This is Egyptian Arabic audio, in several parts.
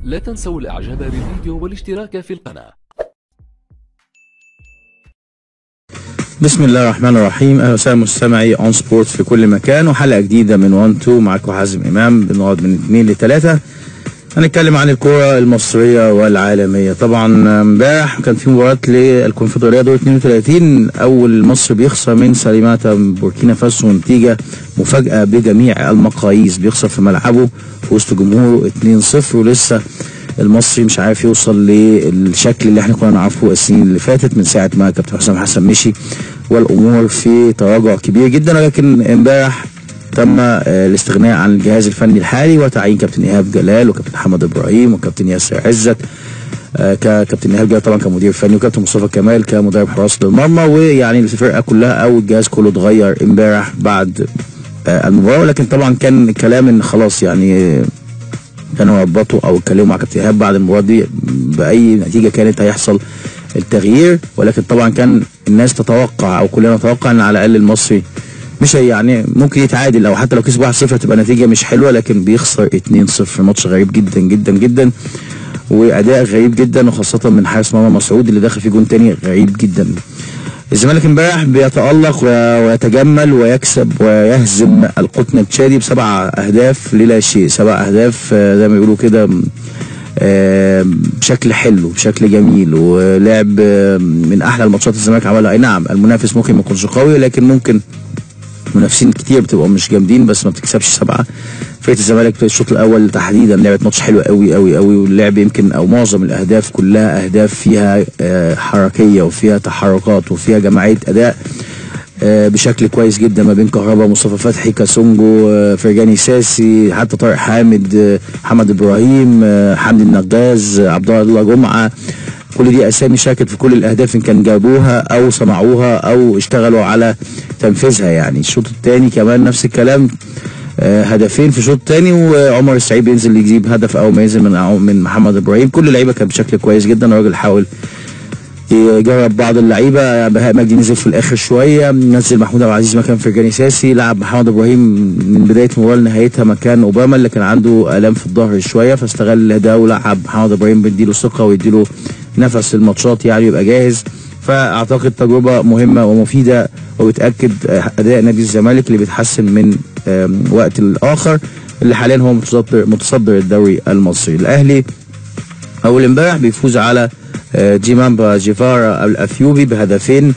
لا تنسوا الاعجاب بالفيديو والاشتراك في القناة بسم الله الرحمن الرحيم اهلا وسهلا مستمعي اون سبورت في كل مكان وحلقه جديده من 1 2 معاكم حازم امام بنقعد من 2 ل 3 هنتكلم عن الكرة المصرية والعالمية طبعا امبارح كان في مباراة للكونفدرالية دور 32 أول مصر بيخسر من سليماتا بوركينا فاسو نتيجة مفاجأة بجميع المقاييس بيخسر في ملعبه في وسط جمهوره 2-0 ولسه المصري مش عارف يوصل للشكل اللي احنا كنا نعرفه السنين اللي فاتت من ساعة ما كابتن حسام حسن مشي والأمور في تراجع كبير جدا ولكن امبارح تم آه، الاستغناء عن الجهاز الفني الحالي وتعيين كابتن ايهاب جلال وكابتن حمد ابراهيم وكابتن ياسر عزت آه، ككابتن ايهاب جلال طبعا كمدير فني وكابتن مصطفى كمال كمدرب حراسه المرمى ويعني الفرقه كلها او الجهاز كله اتغير امبارح بعد آه، المباراه ولكن طبعا كان كلام ان خلاص يعني كانوا ربطوا او اتكلموا مع كابتن ايهاب بعد المباراه دي باي نتيجه كانت هيحصل التغيير ولكن طبعا كان الناس تتوقع او كلنا نتوقع ان على الاقل المصري مش هي يعني ممكن يتعادل او حتى لو كسب 1-0 هتبقى نتيجه مش حلوه لكن بيخسر 2-0 ماتش غريب جدا جدا جدا واداء غريب جدا وخاصه من حارس مرمى مسعود اللي داخل فيه جون تاني غريب جدا الزمالك امبارح بيتألق و- ويتجمل ويكسب ويهزم القطن التشادي بسبع اهداف للا شيء سبع اهداف آه، زي ما بيقولوا كده آه، بشكل حلو بشكل جميل ولعب آه، من احلى الماتشات الزمالك عملها اي نعم المنافس ممكن ما يكونش قوي لكن ممكن منافسين كتير بتبقى مش جامدين بس ما بتكسبش سبعه فرقه الزمالك في الشوط الاول تحديدا لعبت ماتش حلو قوي قوي قوي واللعب يمكن او معظم الاهداف كلها اهداف فيها آه، حركيه وفيها تحركات وفيها جماعيه اداء آه، بشكل كويس جدا ما بين كهربا مصطفى فتحي كاسونجو آه، فرجاني ساسي حتى طارق حامد آه، محمد ابراهيم آه، حمدي النغاز آه، عبد الله جمعه كل دي اسامي شاركت في كل الاهداف ان كان جابوها او صنعوها او اشتغلوا على تنفيذها يعني الشوط الثاني كمان نفس الكلام آه، هدفين في الشوط الثاني وعمر السعيد بينزل يجيب هدف اول ما ينزل من من محمد ابراهيم كل اللعيبه كانت بشكل كويس جدا الراجل حاول يجرب بعض اللعيبه بهاء مجدي نزل في الاخر شويه نزل محمود عبد العزيز مكان فرجاني ساسي لعب محمد ابراهيم من بدايه المباراه لنهايتها مكان اوباما اللي كان عنده الام في الظهر شويه فاستغل ده ولعب محمد ابراهيم بيديله ثقه ويديله نفس الماتشات يعني يبقى جاهز فاعتقد تجربه مهمه ومفيده وبتاكد اداء نادي الزمالك اللي بيتحسن من آم، وقت الاخر اللي حاليا هو متصدر متصدر الدوري المصري الاهلي اول امبارح بيفوز على آه، جيمامبا جيفارا الاثيوبي بهدفين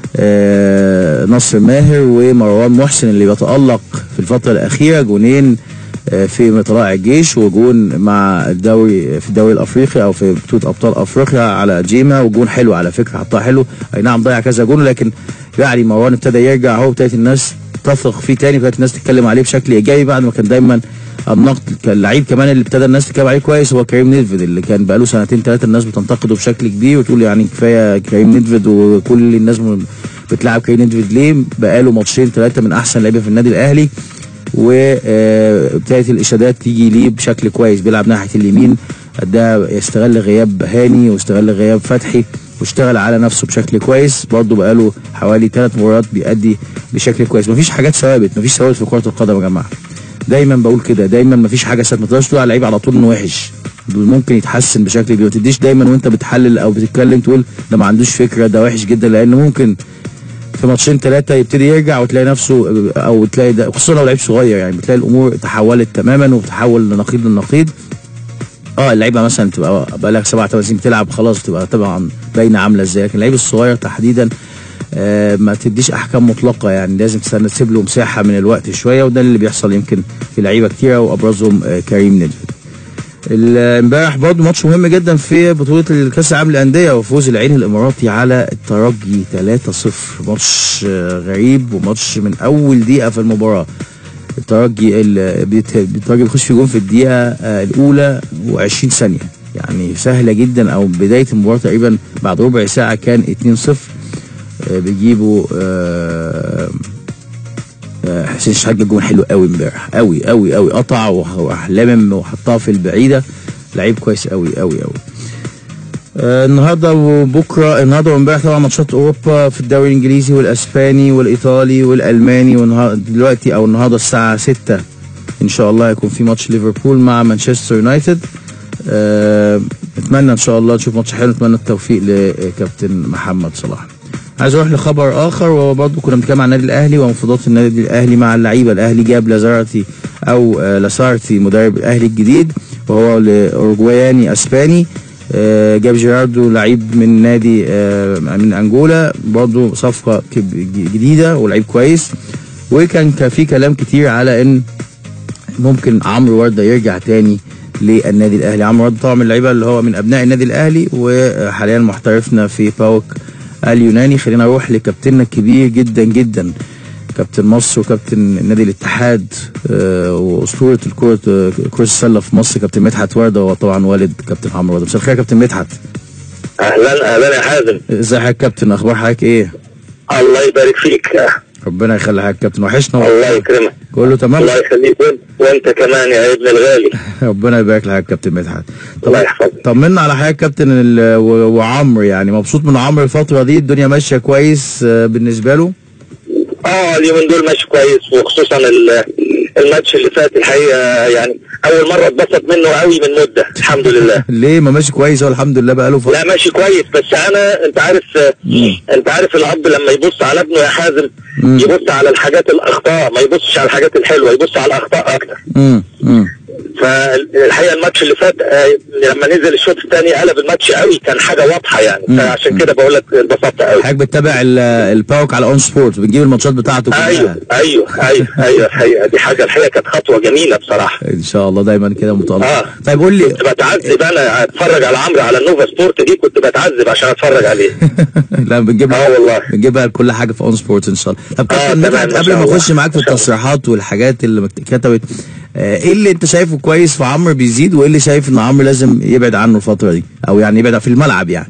آه، نصر ماهر ومروان محسن اللي بيتالق في الفتره الاخيره جونين آه، في طلائع الجيش وجون مع الدوري في الدوري الافريقي او في بطوله ابطال افريقيا على جيما وجون حلو على فكره حطها حلو اي نعم ضيع كذا جون لكن يعني مروان ابتدى يرجع هو ابتدت الناس تثق فيه تاني ابتدت الناس تتكلم عليه بشكل ايجابي بعد ما كان دايما النقد كان اللعيب كمان اللي ابتدى الناس تتكلم عليه كويس هو كريم نيدفيد اللي كان بقاله سنتين ثلاثه الناس بتنتقده بشكل كبير وتقول يعني كفايه كريم نيدفيد وكل الناس م- بتلعب كريم نيدفيد ليه بقاله ماتشين ثلاثه من احسن لعيبه في النادي الاهلي وابتدت الاشادات تيجي ليه بشكل كويس بيلعب ناحيه اليمين ده يستغل غياب هاني واستغل غياب فتحي واشتغل على نفسه بشكل كويس برضه بقاله حوالي ثلاث مباريات بيأدي بشكل كويس مفيش حاجات ثوابت مفيش ثوابت في كره القدم يا جماعه دايما بقول كده دايما مفيش حاجه ثابته ما تقدرش تقول على لعيب على طول انه وحش ممكن يتحسن بشكل كبير ما تديش دايما وانت بتحلل او بتتكلم تقول ده ما عندوش فكره ده وحش جدا لان ممكن في ماتشين ثلاثه يبتدي يرجع وتلاقي نفسه او تلاقي ده خصوصا لو لعيب صغير يعني بتلاقي الامور تحولت تماما وبتحول لنقيض للنقيض اه اللعيبه مثلا تبقى بقى لك سبع ثمان سنين بتلعب خلاص بتبقى طبعا باينه عامله ازاي لكن اللعيب الصغير تحديدا آه ما تديش احكام مطلقه يعني لازم تستنى تسيب له مساحه من الوقت شويه وده اللي بيحصل يمكن في لعيبه كتيره وابرزهم آه كريم نيدفيد ال- امبارح برضه ماتش مهم جدا في بطوله الكاس العالم للانديه وفوز العين الاماراتي على الترجي 3-0 ماتش آه، غريب وماتش من اول دقيقه في المباراه الترجي ال- بيت- الترجي بيخش في جون في الدقيقه آه، الاولى و20 ثانيه يعني سهله جدا او بدايه المباراه تقريبا بعد ربع ساعه كان 2-0 آه، بيجيبوا آه، آه، حسين شحات جون حلو قوي امبارح قوي قوي قوي قطع وح- ولمم وحطها في البعيده لعيب كويس قوي قوي قوي آه النهارده وبكره النهارده وامبارح طبعا ماتشات اوروبا في الدوري الانجليزي والاسباني والايطالي والالماني والنهارده دلوقتي او النهارده الساعه 6 ان شاء الله هيكون في ماتش ليفربول مع مانشستر يونايتد آه، نتمنى ان شاء الله نشوف ماتش حلو نتمنى التوفيق لكابتن محمد صلاح عايز اروح لخبر اخر وهو برضه كنا بنتكلم عن النادي الاهلي ومفاوضات النادي الاهلي مع اللعيبه الاهلي جاب لازارتي او آه، لاسارتي مدرب الاهلي الجديد وهو الاورجواياني اسباني آه، جاب جيراردو لعيب من نادي آه، من انجولا برضه صفقه كب- جديده ولعيب كويس وكان كان في كلام كتير على ان ممكن عمرو ورده يرجع تاني للنادي الاهلي عمرو ورده طبعا من اللعيبه اللي هو من ابناء النادي الاهلي وحاليا محترفنا في باوك اليوناني خلينا نروح لكابتننا الكبير جدا جدا كابتن مصر وكابتن نادي الاتحاد آه، واسطوره الكره آه، كره السله في مصر كابتن مدحت ورده وهو طبعا والد كابتن عمرو ورده مساء الخير يا كابتن مدحت اهلا اهلا يا حازم ازي حضرتك يا كابتن اخبار حضرتك ايه الله يبارك فيك ربنا يخلي حضرتك يا كابتن وحشنا الله يكرمك كله تمام الله يخليك وانت, وانت كمان يا ابن الغالي ربنا يبارك لك يا كابتن مدحت الله يحفظك طمنا على حضرتك كابتن ال- و- وعمرو يعني مبسوط من عمرو الفترة دي الدنيا ماشية كويس آه، بالنسبة له اه اليومين دول ماشي كويس وخصوصا ال- الماتش اللي فات الحقيقه يعني اول مره اتبسط منه قوي من مده الحمد لله ليه ما ماشي كويس هو الحمد لله بقى له فترة لا ماشي كويس بس انا انت عارف انت عارف الاب لما يبص على ابنه يا حازم مم. يبص على الحاجات الاخطاء ما يبصش على الحاجات الحلوه يبص على الاخطاء اكتر امم امم فالحقيقه الماتش اللي فات آه، لما نزل الشوط الثاني قلب الماتش قوي كان حاجه واضحه يعني مم. فعشان كده بقول لك اتبسطت قوي حضرتك بتتابع ال- الباوك على اون سبورت بتجيب الماتشات بتاعته كلها ايوه ايوه ايوه ايوه الحقيقه دي حاجه الحقيقه كانت خطوه جميله بصراحه ان شاء الله دايما كده متألق آه. طيب قول لي كنت بتعذب انا اتفرج على عمرو على النوفا سبورت دي كنت بتعذب عشان اتفرج عليه لا بنجيبها اه والله بنجيبها كل حاجه في اون سبورت ان شاء الله طب آه، كابتن تمام، مدحت ما قبل شاء ما الله. اخش معاك في ما شاء الله. التصريحات والحاجات اللي اتكتبت آه، ايه اللي انت شايفه كويس في عمرو بيزيد وايه اللي شايف ان عمرو لازم يبعد عنه الفتره دي او يعني يبعد في الملعب يعني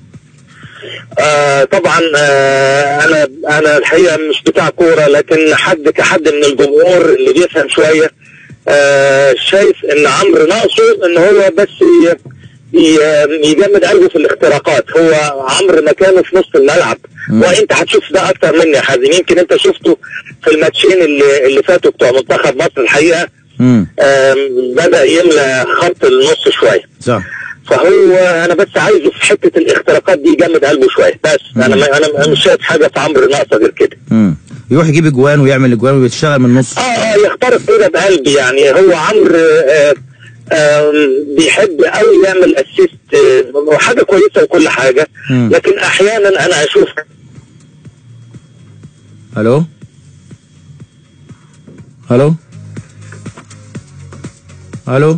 آه طبعا آه انا انا الحقيقه مش بتاع كوره لكن حد كحد من الجمهور اللي بيفهم شويه آه شايف ان عمرو ناقصه ان هو بس ي- ي- يجمد قلبه في الاختراقات هو عمرو مكانه في نص الملعب مم. وانت هتشوف ده اكتر مني يا حازم يمكن انت شفته في الماتشين اللي اللي فاتوا بتوع منتخب مصر الحقيقه امم آم، بدا يملى خط النص شويه صح فهو انا بس عايزه في حته الاختراقات دي يجمد قلبه شويه بس انا ما انا مش شايف حاجه في عمرو ناقصه غير كده امم يروح يجيب اجوان ويعمل اجوان ويشتغل من النص اه اه يخترق كده بقلب يعني هو عمرو آه آم، بيحب قوي يعمل اسيست وحاجه كويسه وكل حاجه مم. لكن احيانا انا اشوف الو الو الو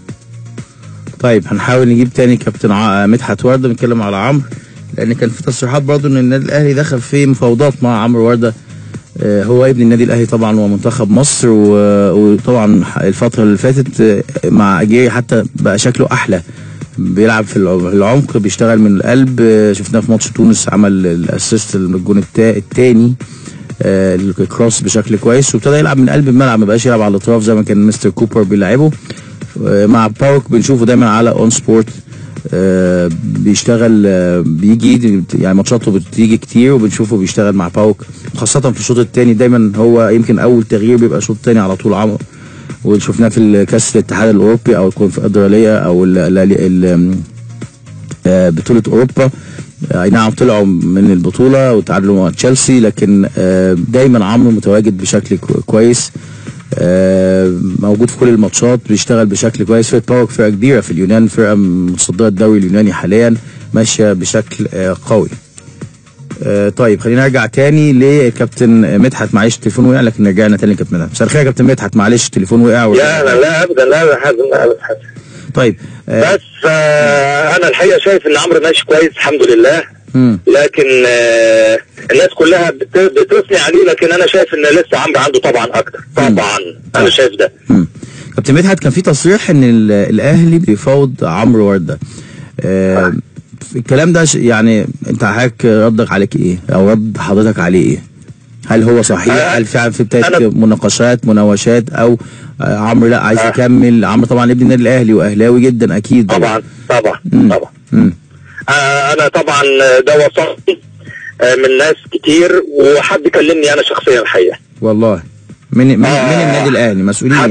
طيب هنحاول نجيب تاني كابتن ع- مدحت ورده نتكلم على عمرو لان كان في تصريحات برضو ان النادي الاهلي دخل في مفاوضات مع عمرو ورده آه، هو ابن النادي الاهلي طبعا ومنتخب مصر و- وطبعا الفتره اللي فاتت آه، مع اجيري حتى بقى شكله احلى بيلعب في الع- العمق بيشتغل من القلب آه، شفناه في ماتش تونس عمل الاسيست الجون التا- التاني آه، الكروس بشكل كويس وابتدى يلعب من قلب الملعب ما بقاش يلعب على الاطراف زي ما كان مستر كوبر بيلعبه آه، مع باوك بنشوفه دايما على اون سبورت آه، بيشتغل آه، بيجي يعني ماتشاته بتيجي كتير وبنشوفه بيشتغل مع باوك خاصة في الشوط الثاني دايما هو يمكن أول تغيير بيبقى الشوط الثاني على طول عمرو وشفناه في كاس الاتحاد الأوروبي أو الكونفدرالية أو ال- ال- ال- آه، بطولة أوروبا آه، اي نعم طلعوا من البطولة وتعادلوا مع تشيلسي لكن آه، دايما عمرو متواجد بشكل كو- كويس آه، موجود في كل الماتشات بيشتغل بشكل كويس فرقة باوك فرقة كبيرة في اليونان فرقة متصدرة الدوري اليوناني حاليا ماشية بشكل آه، قوي آه، طيب خلينا نرجع تاني لكابتن مدحت معلش التليفون وقع لكن رجعنا تاني لكابتن مدحت مساء الخير يا كابتن مدحت معلش التليفون وقع و... لا لا لا ابدا لا لا حازم لا لا حازم طيب آه، بس آه انا الحقيقه شايف ان عمرو ماشي كويس الحمد لله مم. لكن آه الناس كلها بت- بتثني عليه لكن انا شايف ان لسه عمرو عنده طبعا اكتر طبعا انا شايف ده مم. كابتن مدحت كان في تصريح ان ال- الاهلي بيفاوض عمرو ورده آه الكلام ده ش- يعني انت حضرتك ردك عليك ايه او رد حضرتك عليه ايه هل هو صحيح آه، هل فعلا في بدايه أنا- مناقشات مناوشات او آه عمرو لا عايز آه. يكمل عمرو طبعا ابن النادي الاهلي واهلاوي جدا اكيد طبعا طبعا مم. طبعا مم. آه انا طبعا ده وصلني آه من ناس كتير وحد كلمني انا شخصيا الحقيقه والله من من, آه. من النادي الاهلي مسؤولين حد- يعني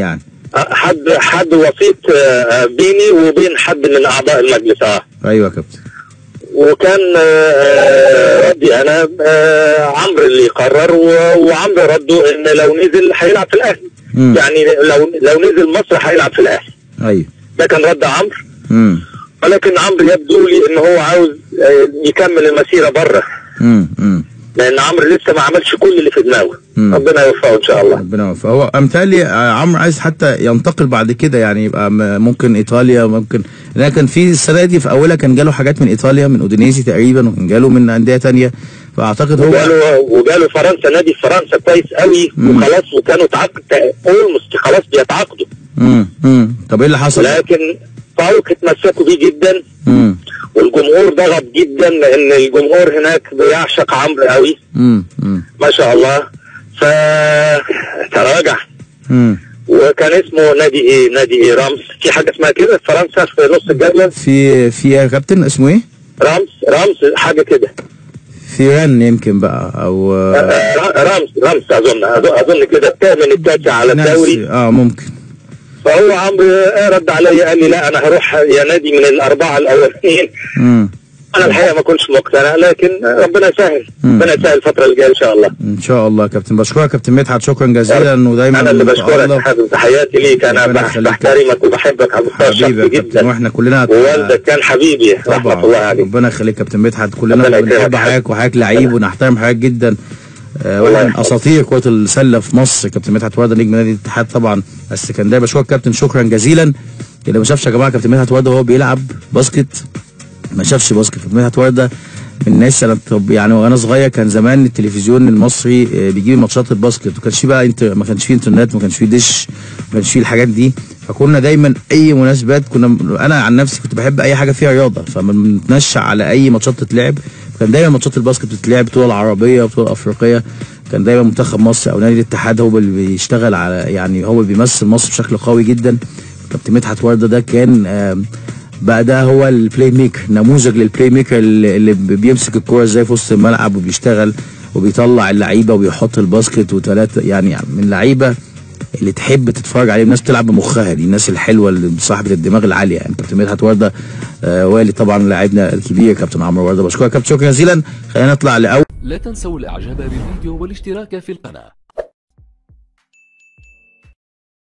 حد حد وسيط آه، بيني وبين حد من اعضاء المجلس اه ايوه يا كابتن وكان آه، ردي انا آه، عمرو اللي قرر و- وعمرو رده ان لو نزل هيلعب في الاهلي مم. يعني لو لو نزل مصر هيلعب في الاهلي ايوه ده كان رد عمرو امم ولكن عمرو يبدو لي ان هو عاوز آه، يكمل المسيره بره امم امم لان عمرو لسه ما عملش كل اللي في دماغه مم. ربنا يوفقه ان شاء الله ربنا يوفقه هو امثالي عمرو عايز حتى ينتقل بعد كده يعني يبقى م- ممكن ايطاليا ممكن لان كان في السنه دي في اولها كان جاله حاجات من ايطاليا من اودينيزي تقريبا وكان جاله من انديه تانية فاعتقد هو وجاله وجاله فرنسا نادي في فرنسا كويس قوي مم. وخلاص وكانوا تعاقد اولموست خلاص بيتعاقدوا امم امم طب ايه اللي حصل؟ لكن فاروق اتمسكوا بيه جدا امم والجمهور ضغط جدا لان الجمهور هناك بيعشق عمرو قوي امم امم ما شاء الله فتراجع امم وكان اسمه نادي ايه نادي ايه رامس في حاجه اسمها كده في فرنسا في نص الجدول في في يا كابتن اسمه ايه؟ رامس رامس حاجه كده فيران يمكن بقى او آه، آه، رامس رامس اظن اظن أظن كده الثامن التاسع على الدوري ناس- اه ممكن فهو عمرو رد عليا قال لي لا انا هروح يا نادي من الاربعه الاولانيين امم انا الحقيقه ما كنتش مقتنع لكن ربنا يسهل مم. ربنا يسهل الفتره الجايه ان شاء الله ان شاء الله يا كابتن بشكرك يا كابتن مدحت شكرا جزيلا ودايما انا اللي بشكرك متألق. حابب تحياتي ليك انا ربنا بح- يخليك. بحترمك وبحبك على المستوى حبيبي يا الشخصي كابتن جدا واحنا كلنا ووالدك كان حبيبي طبعا رحمه الله عليه ربنا يخليك يا كابتن مدحت كلنا ربنا بنحب يكرمك. حضرتك وحضرتك لعيب ونحترم حضرتك جدا آه، واحد من يخليك. اساطير كره السله في مصر كابتن مدحت ورده نجم نادي الاتحاد طبعا السكندري بشكرك كابتن شكرا جزيلا اللي ما شافش يا جماعه كابتن مدحت ورده وهو بيلعب باسكت ما شافش باسكت كابتن مدحت ورده من الناس انا طب يعني وانا صغير كان زمان التلفزيون المصري آه، بيجيب ماتشات الباسكت ما كانش فيه بقى انت ما كانش فيه انترنت ما كانش فيه دش ما كانش فيه الحاجات دي فكنا دايما اي مناسبات كنا انا عن نفسي كنت بحب اي حاجه فيها رياضه فما بنتنشأ على اي ماتشات تتلعب كان دايما ماتشات الباسكت بتتلعب بطوله العربيه وبطوله الافريقيه كان دايما منتخب مصر او نادي الاتحاد هو اللي بيشتغل على يعني هو اللي بيمثل مصر بشكل قوي جدا كابتن مدحت ورده ده كان آم، بقى ده هو البلاي ميكر نموذج للبلاي ميكر اللي اللي بيمسك الكوره ازاي في وسط الملعب وبيشتغل وبيطلع اللعيبه وبيحط الباسكت وثلاثه يعني من اللعيبه اللي تحب تتفرج عليه الناس بتلعب بمخها دي الناس الحلوه اللي صاحبه الدماغ العاليه يعني كابتن مدحت ورده آه والي طبعا لاعبنا الكبير كابتن عمرو ورده بشكرك كابتن شكرا جزيلا خلينا نطلع لاول لا تنسوا الاعجاب بالفيديو والاشتراك في القناة